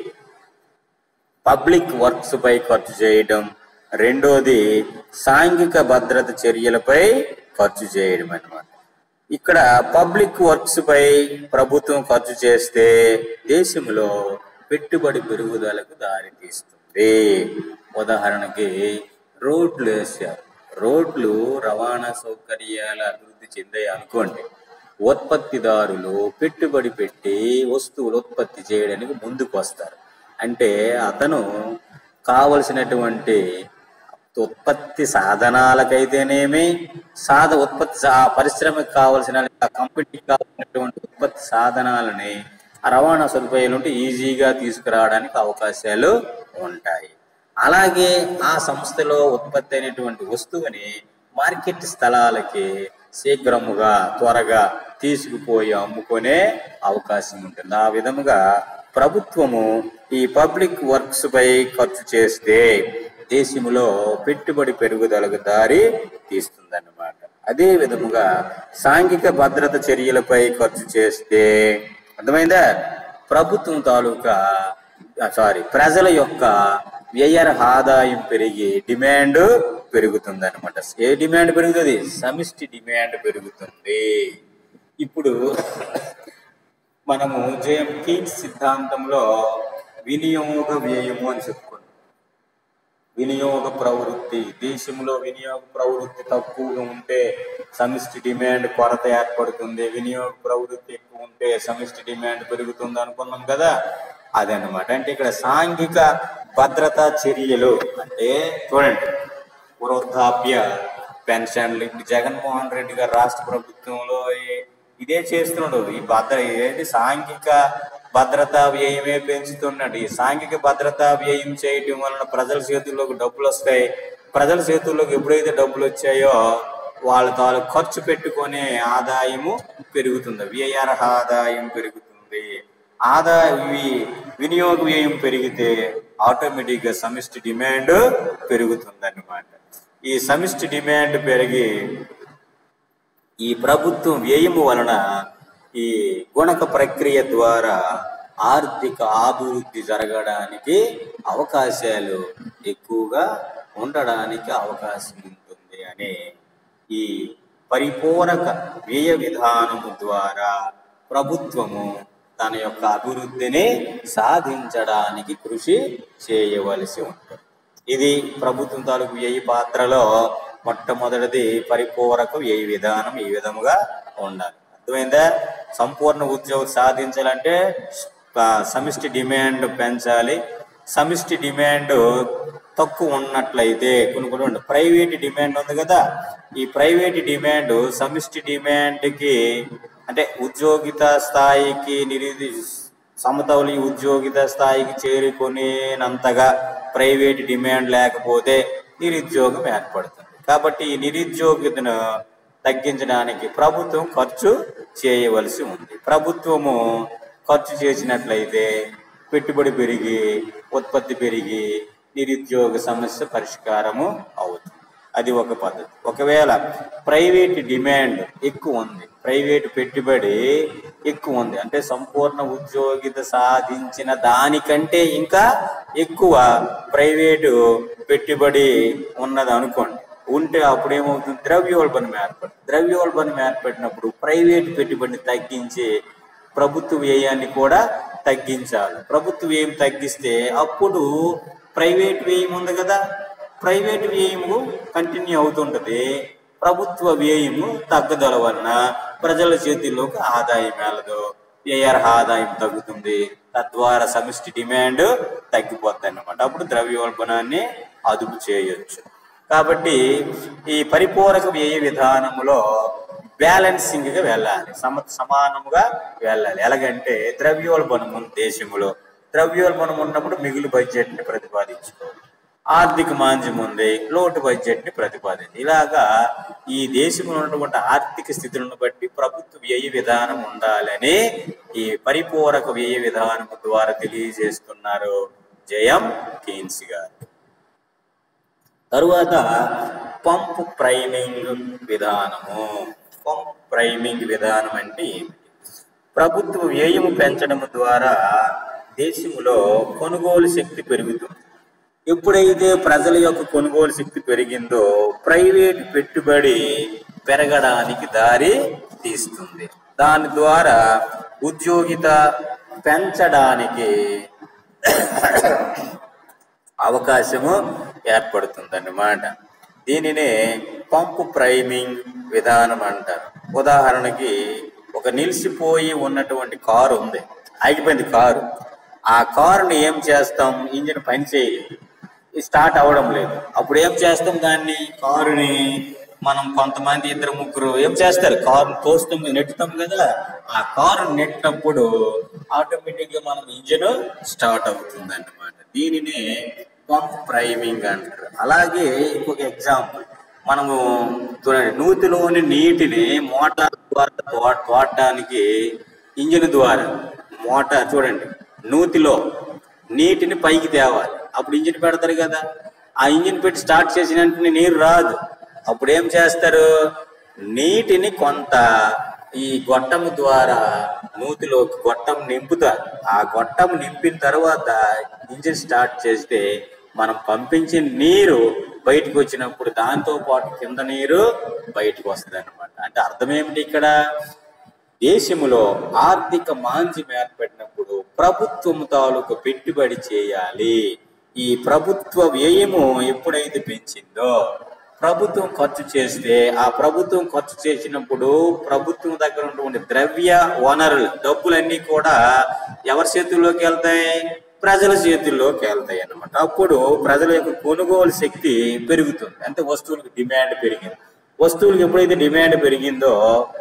పబ్లిక్ వర్క్స్ పై ఖర్చు చేయడం రెండోది సాంఘిక భద్రత చర్యలపై ఖర్చు చేయడం అన్నమాట ఇక్కడ పబ్లిక్ వర్క్స్ పై ప్రభుత్వం ఖర్చు చేస్తే దేశంలో పెట్టుబడి పెరుగుదలకు దారితీస్తుంది ఉదాహరణకి రోడ్లు వేసారు రోడ్లు రవాణా సౌకర్యాల అభివృద్ధి చెందాయి అనుకోండి ఉత్పత్తిదారులు పెట్టుబడి పెట్టి వస్తువులు ఉత్పత్తి చేయడానికి ముందుకు వస్తారు అంటే అతను కావలసినటువంటి ఉత్పత్తి సాధనాలకైతేనేమి సాధ ఉత్పత్తి సా- ఆ పరిశ్రమకు కావలసిన ఆ కంపెనీకి కావాల్సినటువంటి ఉత్పత్తి సాధనాలని ఆ రవాణా సదుపాయాలు ఉంటే ఈజీగా తీసుకురావడానికి అవకాశాలు ఉంటాయి అలాగే ఆ సంస్థలో ఉత్పత్తి అయినటువంటి వస్తువుని మార్కెట్ స్థలాలకి శీఘ్రముగా త్వరగా తీసుకుపోయి అమ్ముకునే అవకాశం ఉంటుంది ఆ విధముగా ప్రభుత్వము ఈ పబ్లిక్ వర్క్స్ పై ఖర్చు చేస్తే దేశంలో పెట్టుబడి పెరుగుదలకు దారి తీస్తుందన్నమాట అదే విధముగా సాంఘిక భద్రత చర్యలపై ఖర్చు చేస్తే అర్థమైందా ప్రభుత్వం తాలూకా సారీ ప్రజల యొక్క వ్యయ ఆదాయం పెరిగి డిమాండ్ పెరుగుతుంది అనమాట ఏ డిమాండ్ పెరుగుతుంది సమిష్టి డిమాండ్ పెరుగుతుంది ఇప్పుడు మనము జేఎం కీన్స్ సిద్ధాంతంలో వినియోగ వ్యయము అని చెప్పుకున్నాం వినియోగ ప్రవృత్తి దేశంలో వినియోగ ప్రవృత్తి తక్కువగా ఉంటే సమిష్టి డిమాండ్ కొరత ఏర్పడుతుంది వినియోగ ప్రవృత్తి ఎక్కువ ఉంటే సమిష్టి డిమాండ్ పెరుగుతుంది అనుకున్నాం కదా అదన్నమాట అంటే ఇక్కడ సాంఘిక భద్రతా చర్యలు అంటే చూడండి వృద్ధాప్య పెన్షన్లు ఇప్పుడు జగన్మోహన్ రెడ్డి గారు రాష్ట్ర ప్రభుత్వంలో ఈ- ఇదే చేస్తున్నాడు ఈ భద్ర ఏంటి సాంఘిక భద్రతా వ్యయమే పెంచుతున్నాడు ఈ సాంఘిక భద్రతా వ్యయం చేయటం వలన ప్రజల చేతుల్లోకి డబ్బులు వస్తాయి ప్రజల చేతుల్లోకి ఎప్పుడైతే డబ్బులు వచ్చాయో వాళ్ళ తాలూ ఖర్చు పెట్టుకునే ఆదాయము పెరుగుతుంది వ్యయార్హ ఆదాయం పెరుగుతుంది ఆదాయ వి- వినియోగ వ్యయం పెరిగితే ఆటోమేటిక్ గా సమిష్టి డిమాండ్ పెరుగుతుంది అన్నమాట ఈ సమిష్టి డిమాండ్ పెరిగి ఈ ప్రభుత్వం వ్యయము వలన ఈ గుణక ప్రక్రియ ద్వారా ఆర్థిక అభివృద్ధి జరగడానికి అవకాశాలు ఎక్కువగా ఉండడానికి అవకాశం ఉంటుంది అనే ఈ పరిపూరక వ్యయ విధానము ద్వారా ప్రభుత్వము తన యొక్క అభివృద్ధిని సాధించడానికి కృషి చేయవలసి ఉంటుంది ఇది ప్రభుత్వం తాలూకు వ్యయ పాత్రలో మొట్టమొదటిది పరిపూరక వ్యయ విధానం ఈ విధముగా ఉండాలి అర్థమైందా సంపూర్ణ ఉద్యోగం సాధించాలంటే ఆ, సమిష్టి డిమాండ్ పెంచాలి సమిష్టి డిమాండ్ తక్కువ ఉన్నట్లయితే కొన్ని కొన్ని ఉంటాయి. ప్రైవేట్ డిమాండ్ ఉంది కదా ఈ ప్రైవేట్ డిమాండ్ సమిష్టి డిమాండ్కి అంటే ఉద్యోగిత స్థాయికి నిరుది సమతౌలి ఉద్యోగిత స్థాయికి చేరుకునేనంతగా ప్రైవేట్ డిమాండ్ లేకపోతే నిరుద్యోగం ఏర్పడుతుంది కాబట్టి ఈ నిరుద్యోగితను తగ్గించడానికి ప్రభుత్వం ఖర్చు చేయవలసి ఉంది ప్రభుత్వము ఖర్చు చేసినట్లయితే పెట్టుబడి పెరిగి ఉత్పత్తి పెరిగి నిరుద్యోగ సమస్య పరిష్కారము అవుతుంది అది ఒక పద్ధతి ఒకవేళ ప్రైవేట్ డిమాండ్ ఎక్కువ ఉంది ప్రైవేట్ పెట్టుబడి ఎక్కువ ఉంది అంటే సంపూర్ణ ఉద్యోగిత సాధించిన దానికంటే ఇంకా ఎక్కువ ప్రైవేటు పెట్టుబడి ఉన్నది అనుకోండి ఉంటే అప్పుడు ఏమవుతుంది ద్రవ్యోల్బణం ఏర్పడుతుంది ద్రవ్యోల్బణం ఏర్పడినప్పుడు ప్రైవేట్ పెట్టుబడిని తగ్గించి ప్రభుత్వ వ్యయాన్ని కూడా తగ్గించాలి ప్రభుత్వ వ్యయం తగ్గిస్తే అప్పుడు ప్రైవేట్ వ్యయం ఉంది కదా ప్రైవేట్ వ్యయము కంటిన్యూ అవుతుంటది ప్రభుత్వ వ్యయము తగ్గుదల వలన ప్రజల చేతిలోకి ఆదాయం వెళ్ళదు వ్యయార్హ ఆదాయం తగ్గుతుంది తద్వారా సమిష్టి డిమాండ్ తగ్గిపోద్ది అన్నమాట అప్పుడు ద్రవ్యోల్బణాన్ని అదుపు చేయొచ్చు కాబట్టి ఈ పరిపూరక వ్యయ విధానములో బ్యాలెన్సింగ్ గా వెళ్ళాలి సమ సమానముగా వెళ్ళాలి ఎలాగంటే ద్రవ్యోల్బణం ఉంది దేశంలో ద్రవ్యోల్బణం ఉన్నప్పుడు మిగులు బడ్జెట్ ని ప్రతిపాదించుకోవాలి ఆర్థిక మాంద్యం ఉంది లోటు బడ్జెట్ ని ప్రతిపాదించి ఇలాగా ఈ దేశంలో ఉన్నటువంటి ఆర్థిక స్థితులను బట్టి ప్రభుత్వ వ్యయ విధానం ఉండాలని ఈ పరిపూరక వ్యయ విధానం ద్వారా తెలియజేస్తున్నారు జయం కీన్స్ గారు తరువాత పంప్ ప్రైమింగ్ విధానము పంప్ ప్రైమింగ్ విధానం అంటే ఏమిటి ప్రభుత్వ వ్యయము పెంచడం ద్వారా దేశంలో కొనుగోలు శక్తి పెరుగుతుంది ఎప్పుడైతే ప్రజల యొక్క కొనుగోలు శక్తి పెరిగిందో ప్రైవేట్ పెట్టుబడి పెరగడానికి దారి తీస్తుంది దాని ద్వారా ఉద్యోగిత పెంచడానికి అవకాశము ఏర్పడుతుందన్నమాట దీనినే పంపు ప్రైమింగ్ విధానం అంటారు ఉదాహరణకి ఒక నిలిచిపోయి ఉన్నటువంటి కారు ఉంది ఆగిపోయింది కారు ఆ కారుని ఏం చేస్తాం ఇంజిన్ పని చేయలేదు స్టార్ట్ అవ్వడం లేదు అప్పుడు ఏం చేస్తాం దాన్ని కారుని మనం కొంతమంది ఇద్దరు ముగ్గురు ఏం చేస్తారు కారు తోస్తాం నెట్టుతాం కదా ఆ కారు నెట్టినప్పుడు ఆటోమేటిక్ గా మనం ఇంజిన్ స్టార్ట్ అవుతుంది అన్నమాట దీనినే పంప్ ప్రైమింగ్ అంటారు అలాగే ఇంకొక ఎగ్జాంపుల్ మనము చూడండి నూతిలోని నీటిని మోటార్ ద్వారా తో- తోడడానికి ఇంజిన్ ద్వారా మోటార్ చూడండి నూతిలో నీటిని పైకి తేవాలి అప్పుడు ఇంజిన్ పెడతారు కదా ఆ ఇంజిన్ పెట్టి స్టార్ట్ చేసిన వెంటనే నీరు రాదు అప్పుడు ఏం చేస్తారు నీటిని కొంత ఈ గొట్టము ద్వారా నూతిలో గొట్టం నింపుతారు ఆ గొట్టం నింపిన తర్వాత ఇంజిన్ స్టార్ట్ చేస్తే మనం పంపించిన నీరు బయటకు వచ్చినప్పుడు దాంతో పాటు కింద నీరు బయటకు వస్తుంది అనమాట అంటే అర్థం ఏమిటి ఇక్కడ దేశములో ఆర్థిక మాంద్యం ఏర్పడినప్పుడు ప్రభుత్వం తాలూకు పెట్టుబడి చేయాలి ఈ ప్రభుత్వ వ్యయము ఎప్పుడైతే పెంచిందో ప్రభుత్వం ఖర్చు చేస్తే ఆ ప్రభుత్వం ఖర్చు చేసినప్పుడు ప్రభుత్వం దగ్గర ఉన్నటువంటి ద్రవ్య వనరులు డబ్బులన్నీ కూడా ఎవరి చేతుల్లోకి వెళ్తాయి ప్రజల చేతుల్లోకి వెళ్తాయి అన్నమాట అప్పుడు ప్రజల యొక్క కొనుగోలు శక్తి పెరుగుతుంది అంటే వస్తువులకు డిమాండ్ పెరిగింది వస్తువులకు ఎప్పుడైతే డిమాండ్ పెరిగిందో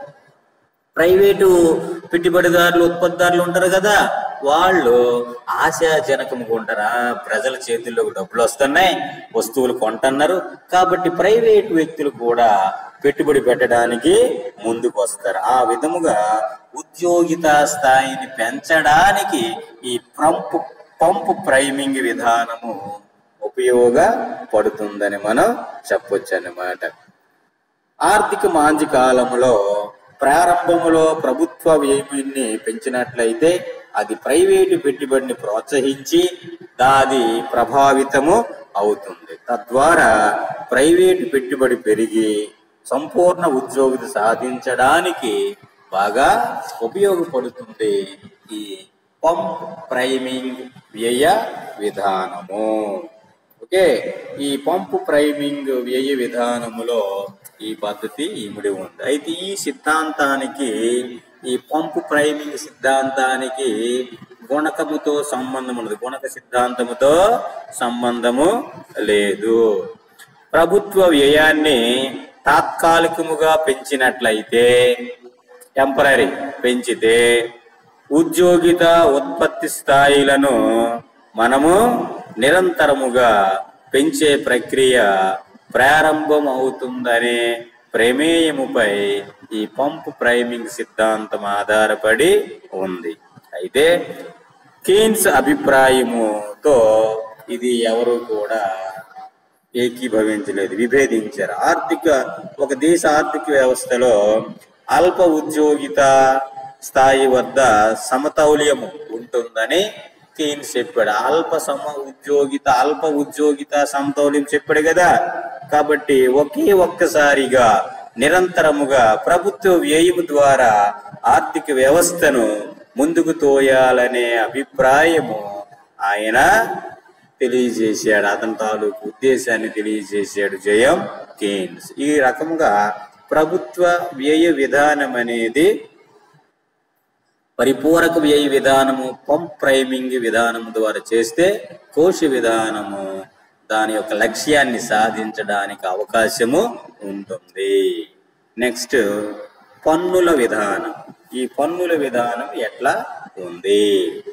ప్రైవేటు పెట్టుబడిదారులు ఉత్పత్తిదారులు ఉంటారు కదా వాళ్ళు ఆశాజనకముగా ఉంటారా ప్రజల చేతుల్లోకి డబ్బులు వస్తున్నాయి వస్తువులు కొంటున్నారు కాబట్టి ప్రైవేటు వ్యక్తులు కూడా పెట్టుబడి పెట్టడానికి ముందుకు వస్తారు ఆ విధముగా ఉద్యోగిత స్థాయిని పెంచడానికి ఈ పంపు పంపు ప్రైమింగ్ విధానము ఉపయోగపడుతుందని మనం చెప్పొచ్చు అన్నమాట ఆర్థిక మాంద్య కాలంలో ప్రారంభములో ప్రభుత్వ వ్యయాన్ని పెంచినట్లయితే అది ప్రైవేటు పెట్టుబడిని ప్రోత్సహించి దాది ప్రభావితము అవుతుంది తద్వారా ప్రైవేటు పెట్టుబడి పెరిగి సంపూర్ణ ఉద్యోగిత సాధించడానికి బాగా ఉపయోగపడుతుంది ఈ పంప్ ప్రైమింగ్ వ్యయ విధానము ఓకే ఈ పంపు ప్రైమింగ్ వ్యయ విధానములో ఈ పద్ధతి ఇమిడి ఉంది అయితే ఈ సిద్ధాంతానికి ఈ పంపు ప్రైమింగ్ సిద్ధాంతానికి గుణకముతో సంబంధం ఉన్నది గుణక సిద్ధాంతముతో సంబంధము లేదు ప్రభుత్వ వ్యయాన్ని తాత్కాలికముగా పెంచినట్లయితే టెంపరీ పెంచితే ఉద్యోగిత ఉత్పత్తి స్థాయిలను మనము నిరంతరముగా పెంచే ప్రక్రియ ప్రారంభం అవుతుందనే ప్రమేయముపై ఈ పంపు ప్రైమింగ్ సిద్ధాంతం ఆధారపడి ఉంది అయితే కీన్స్ అభిప్రాయముతో ఇది ఎవరు కూడా ఏకీభవించలేదు విభేదించారు ఆర్థిక ఒక దేశ ఆర్థిక వ్యవస్థలో అల్ప ఉద్యోగిత స్థాయి వద్ద సమతౌల్యము ఉంటుందని కీన్స్ చెప్పాడు అల్ప సమ ఉద్యోగిత అల్ప ఉద్యోగిత సమతౌల్యం చెప్పాడు కదా కాబట్టి ఒకే ఒక్కసారిగా నిరంతరముగా ప్రభుత్వ వ్యయము ద్వారా ఆర్థిక వ్యవస్థను ముందుకు తోయాలనే అభిప్రాయము ఆయన తెలియజేశాడు అతని తాలూకు ఉద్దేశాన్ని తెలియజేశాడు జయం కేన్స్ ఈ రకంగా ప్రభుత్వ వ్యయ విధానం అనేది పరిపూరక వ్యయ విధానము పంప్ ప్రైమింగ్ విధానం ద్వారా చేస్తే కోశ విధానము దాని యొక్క లక్ష్యాన్ని సాధించడానికి అవకాశము ఉంటుంది నెక్స్ట్ పన్నుల విధానం ఈ పన్నుల విధానం ఎట్లా ఉంది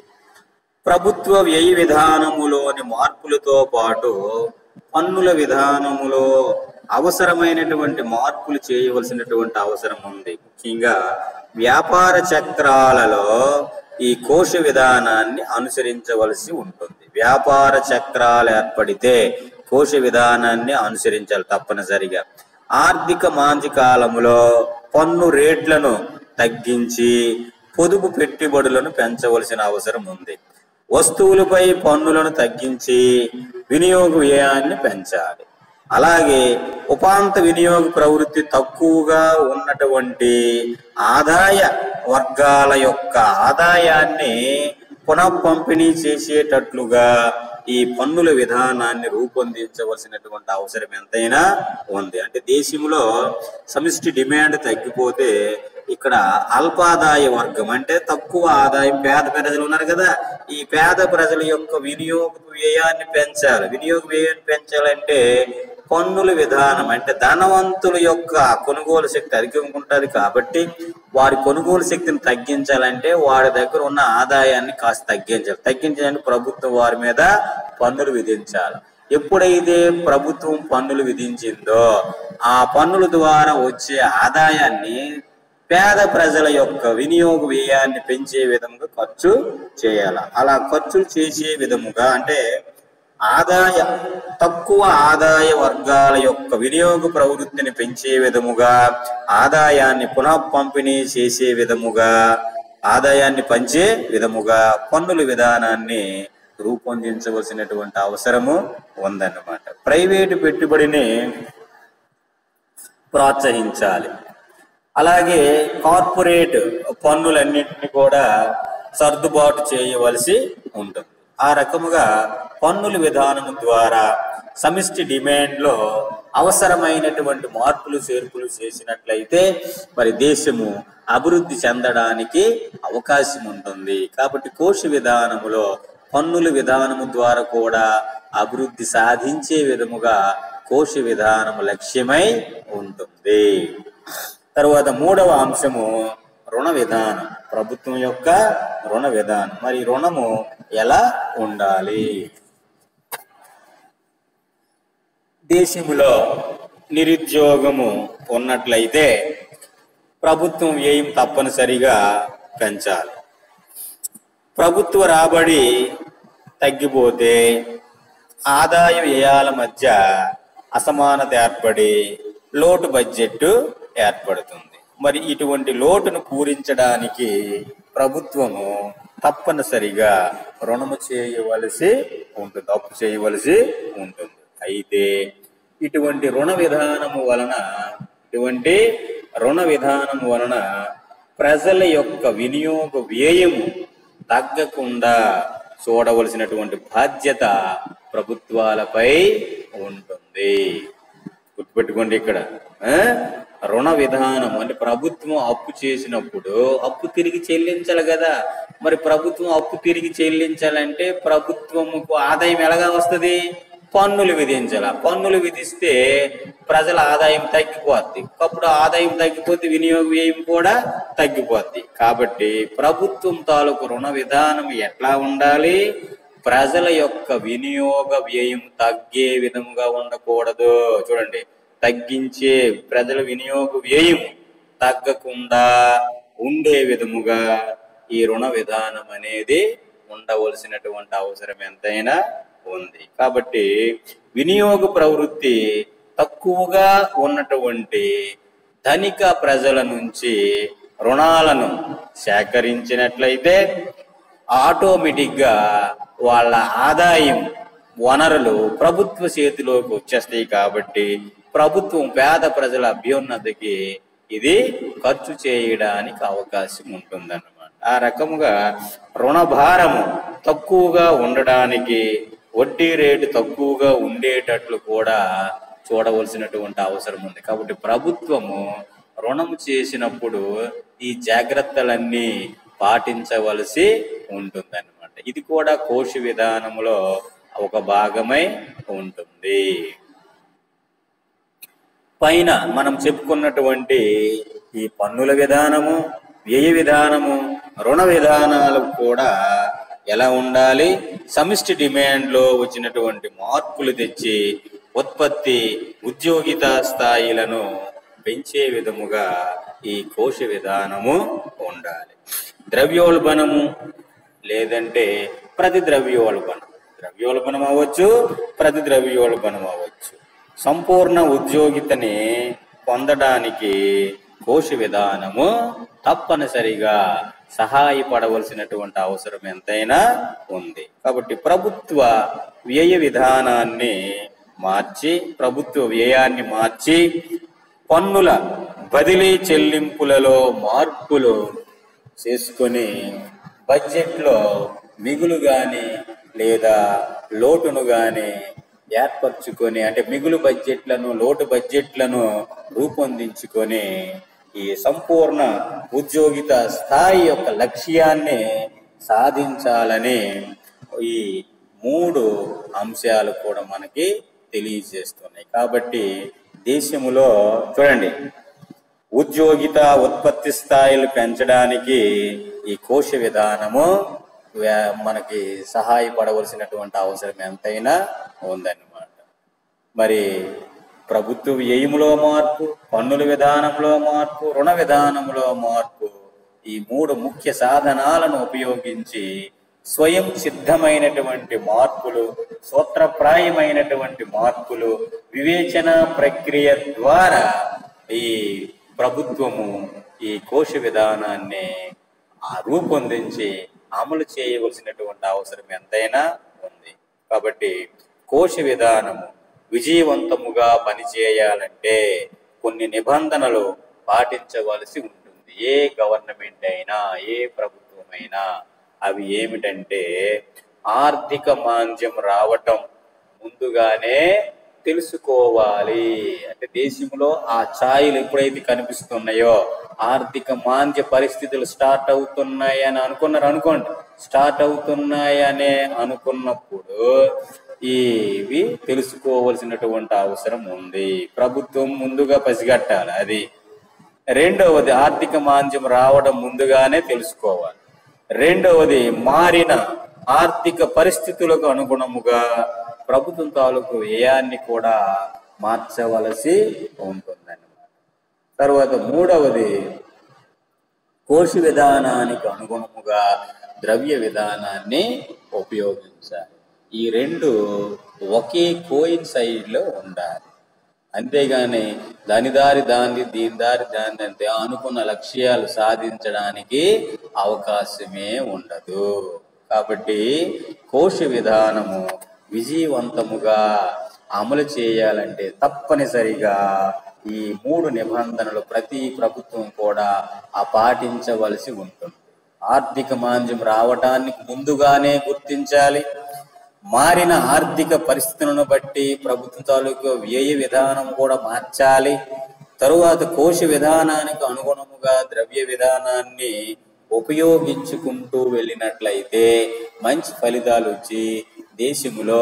ప్రభుత్వ వ్యయ విధానములోని మార్పులతో పాటు పన్నుల విధానములో అవసరమైనటువంటి మార్పులు చేయవలసినటువంటి అవసరం ఉంది ముఖ్యంగా వ్యాపార చక్రాలలో ఈ కోశ విధానాన్ని అనుసరించవలసి ఉంటుంది వ్యాపార చక్రాలు ఏర్పడితే కోశ విధానాన్ని అనుసరించాలి తప్పనిసరిగా ఆర్థిక మాంద్య కాలములో పన్ను రేట్లను తగ్గించి పొదుపు పెట్టుబడులను పెంచవలసిన అవసరం ఉంది వస్తువులపై పన్నులను తగ్గించి వినియోగ వ్యయాన్ని పెంచాలి అలాగే ఉపాంత వినియోగ ప్రవృత్తి తక్కువగా ఉన్నటువంటి ఆదాయ వర్గాల యొక్క ఆదాయాన్ని పునః పంపిణీ చేసేటట్లుగా ఈ పన్నుల విధానాన్ని రూపొందించవలసినటువంటి అవసరం ఎంతైనా ఉంది అంటే దేశంలో సమిష్టి డిమాండ్ తగ్గిపోతే ఇక్కడ అల్పాదాయ వర్గం అంటే తక్కువ ఆదాయం పేద ప్రజలు ఉన్నారు కదా ఈ పేద ప్రజల యొక్క వినియోగ వ్యయాన్ని పెంచాలి వినియోగ వ్యయాన్ని పెంచాలంటే పన్నుల విధానం అంటే ధనవంతుల యొక్క కొనుగోలు శక్తి అధికంగా ఉంటుంది కాబట్టి వారి కొనుగోలు శక్తిని తగ్గించాలంటే వారి దగ్గర ఉన్న ఆదాయాన్ని కాస్త తగ్గించాలి తగ్గించడానికి ప్రభుత్వం వారి మీద పన్నులు విధించాలి ఎప్పుడైతే ప్రభుత్వం పన్నులు విధించిందో ఆ పన్నుల ద్వారా వచ్చే ఆదాయాన్ని పేద ప్రజల యొక్క వినియోగ వ్యయాన్ని పెంచే విధముగా ఖర్చు చేయాలి అలా ఖర్చులు చేసే విధముగా అంటే ఆదాయ తక్కువ ఆదాయ వర్గాల యొక్క వినియోగ ప్రవృత్తిని పెంచే విధముగా ఆదాయాన్ని పునః పంపిణీ చేసే విధముగా ఆదాయాన్ని పంచే విధముగా పన్నుల విధానాన్ని రూపొందించవలసినటువంటి అవసరము ఉందన్నమాట ప్రైవేటు పెట్టుబడిని ప్రోత్సహించాలి అలాగే కార్పొరేట్ పన్నులన్నింటినీ కూడా సర్దుబాటు చేయవలసి ఉంటుంది ఆ రకముగా పన్నుల విధానము ద్వారా సమిష్టి డిమాండ్లో అవసరమైనటువంటి మార్పులు చేర్పులు చేసినట్లయితే మరి దేశము అభివృద్ధి చెందడానికి అవకాశం ఉంటుంది కాబట్టి కోశ విధానములో పన్నుల విధానము ద్వారా కూడా అభివృద్ధి సాధించే విధముగా కోశ విధానము లక్ష్యమై ఉంటుంది తరువాత మూడవ అంశము రుణ విధానం ప్రభుత్వం యొక్క రుణ విధానం మరి రుణము ఎలా ఉండాలి దేశములో నిరుద్యోగము ఉన్నట్లయితే ప్రభుత్వం వ్యయం తప్పనిసరిగా పెంచాలి ప్రభుత్వ రాబడి తగ్గిపోతే ఆదాయ వ్యయాల మధ్య అసమానత ఏర్పడి లోటు బడ్జెట్ ఏర్పడుతుంది మరి ఇటువంటి లోటును పూరించడానికి ప్రభుత్వము తప్పనిసరిగా రుణము చేయవలసి ఉంటుంది అప్పు చేయవలసి ఉంటుంది అయితే ఇటువంటి రుణ విధానము వలన ఇటువంటి రుణ విధానము వలన ప్రజల యొక్క వినియోగ వ్యయము తగ్గకుండా చూడవలసినటువంటి బాధ్యత ప్రభుత్వాలపై ఉంటుంది గుర్తుపెట్టుకోండి ఇక్కడ ఆ? రుణ విధానం అంటే ప్రభుత్వం అప్పు చేసినప్పుడు అప్పు తిరిగి చెల్లించాలి కదా మరి ప్రభుత్వం అప్పు తిరిగి చెల్లించాలంటే ప్రభుత్వముకు ఆదాయం ఎలాగా వస్తుంది పన్నులు విధించాలి ఆ పన్నులు విధిస్తే ప్రజల ఆదాయం తగ్గిపోద్ది అప్పుడు ఆదాయం తగ్గిపోతే వినియోగ వ్యయం కూడా తగ్గిపోద్ది కాబట్టి ప్రభుత్వం తాలూకు రుణ విధానం ఎట్లా ఉండాలి ప్రజల యొక్క వినియోగ వ్యయం తగ్గే విధముగా ఉండకూడదు చూడండి తగ్గించే ప్రజల వినియోగ వ్యయం తగ్గకుండా ఉండే విధముగా ఈ రుణ విధానం అనేది ఉండవలసినటువంటి అవసరం ఎంతైనా ఉంది కాబట్టి వినియోగ ప్రవృత్తి తక్కువగా ఉన్నటువంటి ధనిక ప్రజల నుంచి రుణాలను సేకరించినట్లయితే ఆటోమేటిక్ గా వాళ్ళ ఆదాయం వనరులు ప్రభుత్వ చేతిలోకి వచ్చేస్తాయి కాబట్టి ప్రభుత్వం పేద ప్రజల అభ్యున్నతికి ఇది ఖర్చు చేయడానికి అవకాశం ఉంటుందన్నమాట ఆ రకముగా రుణ భారము తక్కువగా ఉండడానికి వడ్డీ రేటు తక్కువగా ఉండేటట్లు కూడా చూడవలసినటువంటి అవసరం ఉంది కాబట్టి ప్రభుత్వము రుణం చేసినప్పుడు ఈ జాగ్రత్తలన్నీ పాటించవలసి ఉంటుందన్నమాట ఇది కూడా కోశ విధానంలో ఒక భాగమై ఉంటుంది ఉంటుంది పైన మనం చెప్పుకున్నటువంటి ఈ పన్నుల విధానము వ్యయ విధానము రుణ విధానాలు కూడా ఎలా ఉండాలి సమిష్టి డిమాండ్లో వచ్చినటువంటి మార్పులు తెచ్చి ఉత్పత్తి ఉద్యోగిత స్థాయిలను పెంచే విధముగా ఈ కోశ విధానము ఉండాలి ద్రవ్యోల్బణము లేదంటే ప్రతి ద్రవ్యోల్బణం ద్రవ్యోల్బణం అవ్వచ్చు ప్రతి ద్రవ్యోల్బణం అవ్వచ్చు సంపూర్ణ ఉద్యోగితని పొందడానికి కోశ విధానము తప్పనిసరిగా సహాయపడవలసినటువంటి అవసరం ఎంతైనా ఉంది కాబట్టి ప్రభుత్వ వ్యయ విధానాన్ని మార్చి ప్రభుత్వ వ్యయాన్ని మార్చి పన్నుల బదిలీ చెల్లింపులలో మార్పులు చేసుకొని బడ్జెట్లో మిగులు గాని లేదా లోటును గాని ఏర్పరచుకొని అంటే మిగులు బడ్జెట్లను లోటు బడ్జెట్లను రూపొందించుకొని ఈ సంపూర్ణ ఉద్యోగిత స్థాయి యొక్క లక్ష్యాన్ని సాధించాలని ఈ మూడు అంశాలు కూడా మనకి తెలియజేస్తున్నాయి కాబట్టి దేశములో చూడండి ఉద్యోగిత ఉత్పత్తి స్థాయిలు పెంచడానికి ఈ కోశ విధానము వ్యా- మనకి సహాయపడవలసినటువంటి అవసరం ఎంతైనా ఉందన్నమాట మరి ప్రభుత్వ వ్యయములో మార్పు పన్నుల విధానంలో మార్పు రుణ విధానంలో మార్పు ఈ మూడు ముఖ్య సాధనాలను ఉపయోగించి స్వయం సిద్ధమైనటువంటి మార్పులు సూత్రప్రాయమైనటువంటి మార్పులు వివేచన ప్రక్రియ ద్వారా ఈ ప్రభుత్వము ఈ కోశ విధానాన్ని ఆ రూపొందించి అమలు చేయవలసినటువంటి అవసరం ఎంతైనా ఉంది కాబట్టి కోశ విధానము విజయవంతముగా పనిచేయాలంటే కొన్ని నిబంధనలు పాటించవలసి ఉంటుంది ఏ గవర్నమెంట్ అయినా ఏ ప్రభుత్వమైనా అవి ఏమిటంటే ఆర్థిక మాంద్యం రావటం ముందుగానే తెలుసుకోవాలి అంటే దేశంలో ఆ ఛాయలు ఎప్పుడైతే కనిపిస్తున్నాయో ఆర్థిక మాంద్య పరిస్థితులు స్టార్ట్ అవుతున్నాయి అని అనుకున్నారు అనుకోండి స్టార్ట్ అవుతున్నాయి అనే అనుకున్నప్పుడు ఇవి తెలుసుకోవలసినటువంటి అవసరం ఉంది ప్రభుత్వం ముందుగా పసిగట్టాలి అది రెండవది ఆర్థిక మాంద్యం రావడం ముందుగానే తెలుసుకోవాలి రెండవది మారిన ఆర్థిక పరిస్థితులకు అనుగుణముగా ప్రభుత్వం తాలూకు వ్యయాన్ని కూడా మార్చవలసి ఉంటుందన్నమాట తర్వాత మూడవది కోశ విధానానికి అనుగుణముగా ద్రవ్య విధానాన్ని ఉపయోగించాలి ఈ రెండు ఒకే కోయిన్ సైడ్లో ఉండాలి అంతేగాని దాని దారి దాన్ని దీని దారి దాన్ని అంటే అనుకున్న లక్ష్యాలు సాధించడానికి అవకాశమే ఉండదు కాబట్టి కోశ విధానము విజయవంతముగా అమలు చేయాలంటే తప్పనిసరిగా ఈ మూడు నిబంధనలు ప్రతి ప్రభుత్వం కూడా ఆ పాటించవలసి ఉంటుంది ఆర్థిక మాంద్యం రావటానికి ముందుగానే గుర్తించాలి మారిన ఆర్థిక పరిస్థితులను బట్టి ప్రభుత్వం తాలూకు వ్యయ విధానం కూడా మార్చాలి తరువాత కోశ విధానానికి అనుగుణముగా ద్రవ్య విధానాన్ని ఉపయోగించుకుంటూ వెళ్ళినట్లయితే మంచి ఫలితాలు వచ్చి దేశములో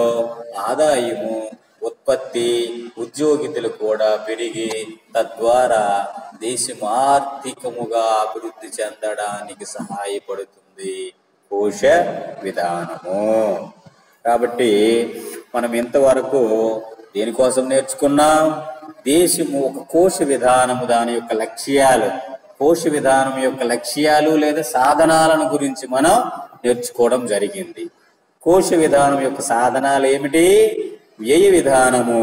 ఆదాయము ఉత్పత్తి ఉద్యోగితులు కూడా పెరిగి తద్వారా దేశం ఆర్థికముగా అభివృద్ధి చెందడానికి సహాయపడుతుంది కోశ విధానము కాబట్టి మనం ఇంతవరకు దేనికోసం నేర్చుకున్నాం దేశము ఒక కోశ విధానము దాని యొక్క లక్ష్యాలు కోశ విధానం యొక్క లక్ష్యాలు లేదా సాధనాలను గురించి మనం నేర్చుకోవడం జరిగింది కోశ విధానం యొక్క సాధనాలు ఏమిటి వ్యయ విధానము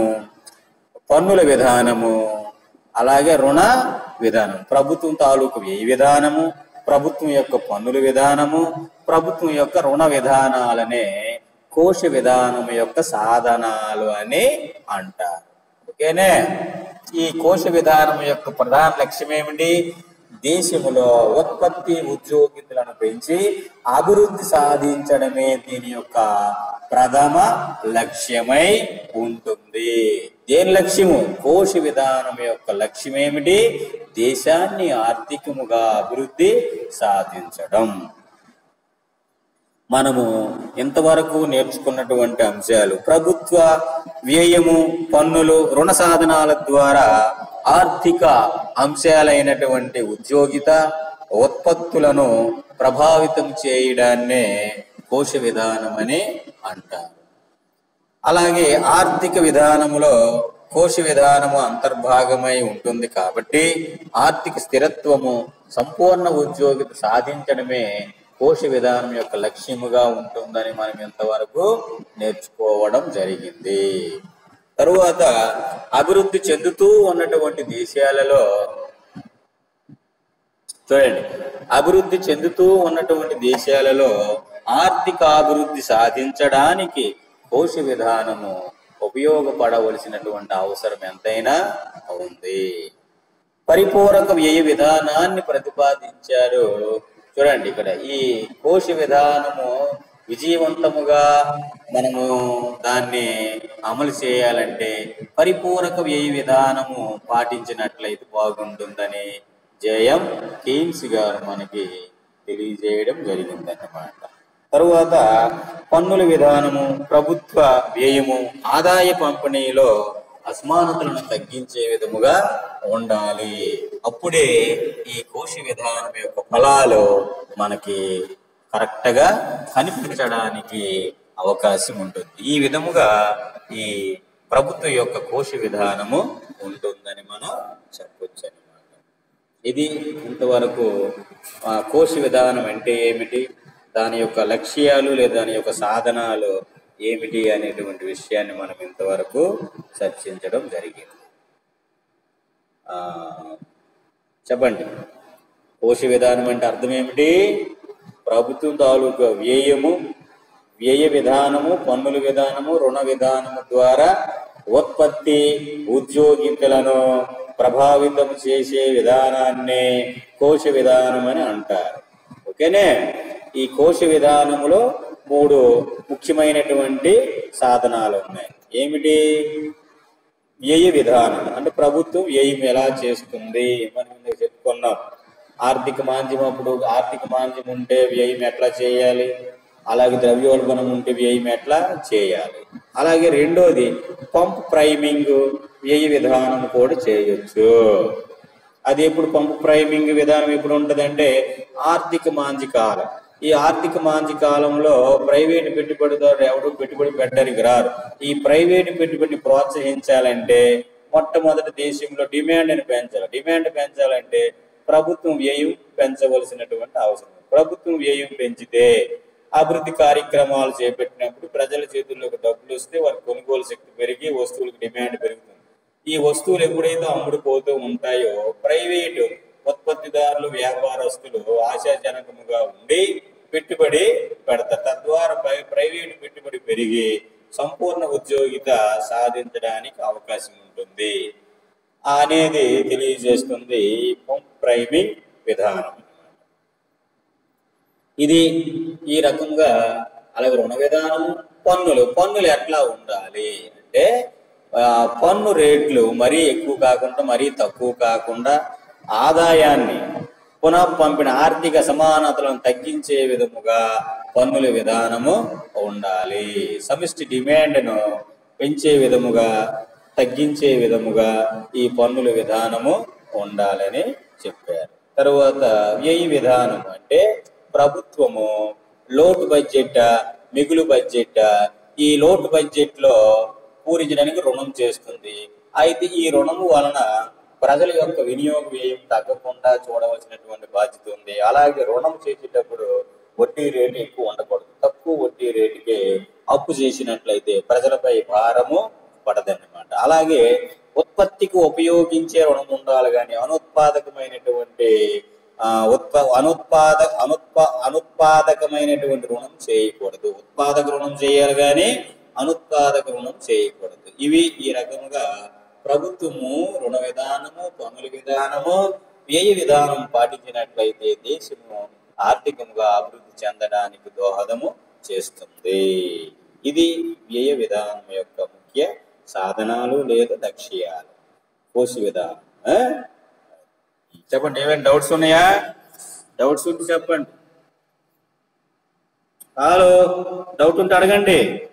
పన్నుల విధానము అలాగే రుణ విధానం ప్రభుత్వం తాలూకు వ్యయ విధానము ప్రభుత్వం యొక్క పన్నుల విధానము ప్రభుత్వం యొక్క రుణ విధానాలనే కోశ విధానం యొక్క సాధనాలు అని అంటారు ఓకేనే ఈ కోశ విధానం యొక్క ప్రధాన లక్ష్యం ఏమిటి దేశములో ఉత్పత్తి ఉద్యోగితులను పెంచి అభివృద్ధి సాధించడమే దీని యొక్క ప్రథమ లక్ష్యమై ఉంటుంది దేని లక్ష్యము కోశ విధానం యొక్క లక్ష్యం ఏమిటి దేశాన్ని ఆర్థికముగా అభివృద్ధి సాధించడం మనము ఇంతవరకు నేర్చుకున్నటువంటి అంశాలు ప్రభుత్వ వ్యయము పన్నులు రుణ సాధనాల ద్వారా ఆర్థిక అంశాలైనటువంటి ఉద్యోగిత ఉత్పత్తులను ప్రభావితం చేయడాన్నే కోశ విధానం అని అంటారు అలాగే ఆర్థిక విధానములో కోశ విధానము అంతర్భాగమై ఉంటుంది కాబట్టి ఆర్థిక స్థిరత్వము సంపూర్ణ ఉద్యోగిత సాధించడమే కోశ విధానం యొక్క లక్ష్యముగా ఉంటుందని మనం ఇంతవరకు నేర్చుకోవడం జరిగింది తరువాత అభివృద్ధి చెందుతూ ఉన్నటువంటి దేశాలలో చూడండి అభివృద్ధి చెందుతూ ఉన్నటువంటి దేశాలలో ఆర్థిక అభివృద్ధి సాధించడానికి కోశ విధానము ఉపయోగపడవలసినటువంటి అవసరం ఎంతైనా ఉంది పరిపూరక వ్యయ విధానాన్ని ప్రతిపాదించారు చూడండి ఇక్కడ ఈ కోశ విధానము విజయవంతముగా మనము దాన్ని అమలు చేయాలంటే పరిపూరక వ్యయ విధానము పాటించినట్లయితే బాగుంటుందని జయం కేమ్స్ గారు మనకి తెలియజేయడం జరిగిందన్నమాట తరువాత పన్నుల విధానము ప్రభుత్వ వ్యయము ఆదాయ పంపిణీలో అసమానతలను తగ్గించే విధముగా ఉండాలి అప్పుడే ఈ కోశ విధానం యొక్క ఫలాలు మనకి కరెక్ట్ గా కనిపించడానికి అవకాశం ఉంటుంది ఈ విధముగా ఈ ప్రభుత్వ యొక్క కోశ విధానము ఉంటుందని మనం చెప్పొచ్చు అనమాట ఇది ఇంతవరకు ఆ కోశ విధానం అంటే ఏమిటి దాని యొక్క లక్ష్యాలు లేదా దాని యొక్క సాధనాలు ఏమిటి అనేటువంటి విషయాన్ని మనం ఇంతవరకు చర్చించడం జరిగింది ఆ, చెప్పండి కోశ విధానం అంటే అర్థం ఏమిటి ప్రభుత్వం తాలూకా వ్యయము వ్యయ విధానము పన్నుల విధానము రుణ విధానము ద్వారా ఉత్పత్తి ఉద్యోగితులను ప్రభావితం చేసే విధానాన్నే కోశ విధానం అని అంటారు ఓకేనే ఈ కోశ విధానములో మూడు ముఖ్యమైనటువంటి సాధనాలు ఉన్నాయి ఏమిటి వ్యయ విధానం అంటే ప్రభుత్వం వ్యయం ఎలా చేస్తుంది మనం ఇందాక చెప్పుకున్నాం ఆర్థిక మాంద్యం అప్పుడు ఆర్థిక మాంద్యం ఉంటే వ్యయం ఎట్లా చేయాలి అలాగే ద్రవ్యోల్బణం ఉంటే వ్యయం ఎట్లా చేయాలి అలాగే రెండోది పంప్ ప్రైమింగ్ వ్యయ విధానం కూడా చేయొచ్చు అది ఎప్పుడు పంపు ప్రైమింగ్ విధానం ఎప్పుడు ఉంటదంటే ఆర్థిక మాంద్య కాలం ఈ ఆర్థిక మాంద్య కాలంలో ప్రైవేట్ పెట్టుబడిదారు ఎవరు పెట్టుబడి పెట్టడానికి రారు ఈ ప్రైవేట్ పెట్టుబడిని ప్రోత్సహించాలంటే మొట్టమొదటి దేశంలో డిమాండ్ని పెంచాలి డిమాండ్ పెంచాలంటే ప్రభుత్వం వ్యయం పెంచవలసినటువంటి అవసరం ప్రభుత్వం వ్యయం పెంచితే అభివృద్ధి కార్యక్రమాలు చేపట్టినప్పుడు ప్రజల చేతుల్లోకి డబ్బులు వస్తే వారి కొనుగోలు శక్తి పెరిగి వస్తువులకు డిమాండ్ పెరుగుతుంది ఈ వస్తువులు ఎప్పుడైతే అమ్ముడుపోతూ ఉంటాయో ప్రైవేటు ఉత్పత్తిదారులు వ్యాపారస్తులు ఆశాజనకముగా ఉండి పెట్టుబడి పెడతారు తద్వారా ప్రై- ప్రైవేటు పెట్టుబడి పెరిగి సంపూర్ణ ఉద్యోగిత సాధించడానికి అవకాశం ఉంటుంది అనేది తెలియజేస్తుంది ఈ పంప్ ప్రైమింగ్ విధానం ఇది ఈ రకంగా అలాగే రుణ విధానం పన్నులు పన్నులు ఎట్లా ఉండాలి అంటే ఆ, పన్ను రేట్లు మరీ ఎక్కువ కాకుండా మరీ తక్కువ కాకుండా ఆదాయాన్ని పునః పంపిన ఆర్థిక సమానతలను తగ్గించే విధముగా పన్నుల విధానము ఉండాలి సమిష్టి డిమాండ్ను పెంచే విధముగా తగ్గించే విధముగా ఈ పన్నుల విధానము ఉండాలని చెప్పారు తరువాత వ్యయ విధానం అంటే ప్రభుత్వము లోటు బడ్జెట్ మిగులు బడ్జెట్ ఈ లోటు బడ్జెట్ లో పూరించడానికి రుణం చేస్తుంది అయితే ఈ రుణము వలన ప్రజల యొక్క వినియోగ వ్యయం తగ్గకుండా చూడవలసినటువంటి బాధ్యత ఉంది అలాగే రుణం చేసేటప్పుడు వడ్డీ రేటు ఎక్కువ ఉండకూడదు తక్కువ వడ్డీ రేటుకి అప్పు చేసినట్లయితే ప్రజలపై భారము పడదన్నమాట అలాగే ఉత్పత్తికి ఉపయోగించే రుణం ఉండాలి కానీ అనుత్పాదకమైనటువంటి ఆ, ఉత్ప అనుత్పాద అనుత్ప అనుత్పాదకమైనటువంటి రుణం చేయకూడదు ఉత్పాదక రుణం చేయాలి కానీ అనుత్పాదక రుణం చేయకూడదు ఇవి ఈ రకముగా ప్రభుత్వము రుణ విధానము పన్నుల విధానము వ్యయ విధానం పాటించినట్లయితే దేశము ఆర్థికంగా అభివృద్ధి చెందడానికి దోహదము చేస్తుంది ఇది వ్యయ విధానం యొక్క ముఖ్య సాధనాలు లేదా లక్ష్యాలు కోసి విధానం ఆ? చెప్పండి ఏమైనా డౌట్స్ ఉన్నాయా డౌట్స్ ఉంటే చెప్పండి హలో డౌట్ ఉంటే అడగండి